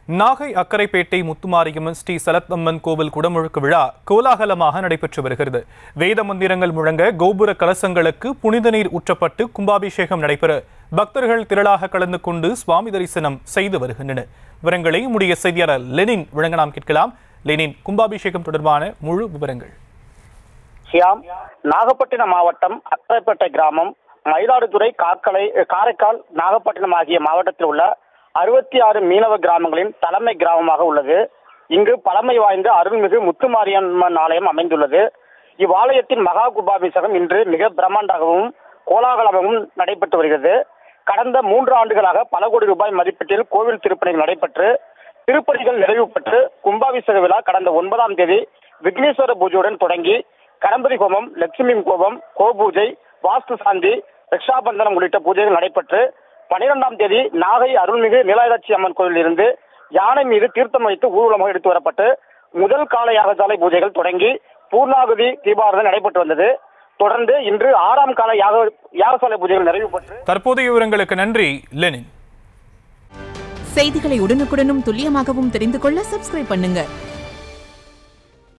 நாகை அக்கரைப்பேட்டை முத்துமாரியம்மன் ஸ்ரீ சலத்தம்மன் கோவில் குடமுழுக்கு விழா கோலாகலமாக நடைபெற்று வருகிறது வேத மந்திரங்கள் முழங்க கோபுர கலசங்களுக்கு புனித நீர் ஊற்றப்பட்டு கும்பாபிஷேகம் நடைபெற பக்தர்கள் திரளாக கலந்து கொண்டு சுவாமி தரிசனம் செய்து வருகின்றனர் விவரங்களை உடைய செய்தியாளர் லெனின் வழங்க நாம் கேட்கலாம் லெனின் கும்பாபிஷேகம் தொடர்பான முழு விவரங்கள் ஷியாம் நாகப்பட்டினம் மாவட்டம் அக்கரைப்பேட்டை கிராமம் மயிலாடுதுறை காக்கலை காரைக்கால் நாகப்பட்டினம் ஆகிய மாவட்டத்தில் உள்ள அறுபத்தி ஆறு மீனவ கிராமங்களின் தலைமை கிராமமாக உள்ளது இங்கு பழமை வாய்ந்த அருள்மிகு முத்துமாரியம்மன் ஆலயம் அமைந்துள்ளது இவ்வாலயத்தின் மகா கும்பாபிஷேகம் இன்று மிக பிரம்மாண்டமாகவும் கோலாகலமாகவும் நடைபெற்று வருகிறது கடந்த மூன்று ஆண்டுகளாக பல கோடி ரூபாய் மதிப்பீட்டில் கோவில் திருப்பணிகள் நடைபெற்று திருப்பணிகள் நிறைவு பெற்று கும்பாபிஷேக விழா கடந்த ஒன்பதாம் தேதி விக்னேஸ்வர பூஜையுடன் தொடங்கி கடம்பரி ஹோமம் லட்சுமி ஹோமம் கோபூஜை வாஸ்து சாந்தி ரக்ஷாபந்தனம் உள்ளிட்ட பூஜைகள் நடைபெற்று பனிரெண்டாம் தேதி நாகை அருள்மிகு நீலாயதாட்சி அம்மன் கோயிலில் இருந்து யானை மீது தீர்த்தம் வைத்து ஊர்வலமாக எடுத்து வரப்பட்டு முதல் கால யாகசாலை பூஜைகள் தொடங்கி பூர்ணாகுதி தீபாரதனை நடைபெற்று வந்தது தொடர்ந்து இன்று ஆறாம் கால யாக யாகசாலை பூஜைகள் நிறைவு பெற்று தற்போதைய விவரங்களுக்கு நன்றி லெனின் செய்திகளை உடனுக்குடனும் துல்லியமாகவும் தெரிந்து கொள்ள சப்ஸ்கிரைப் பண்ணுங்க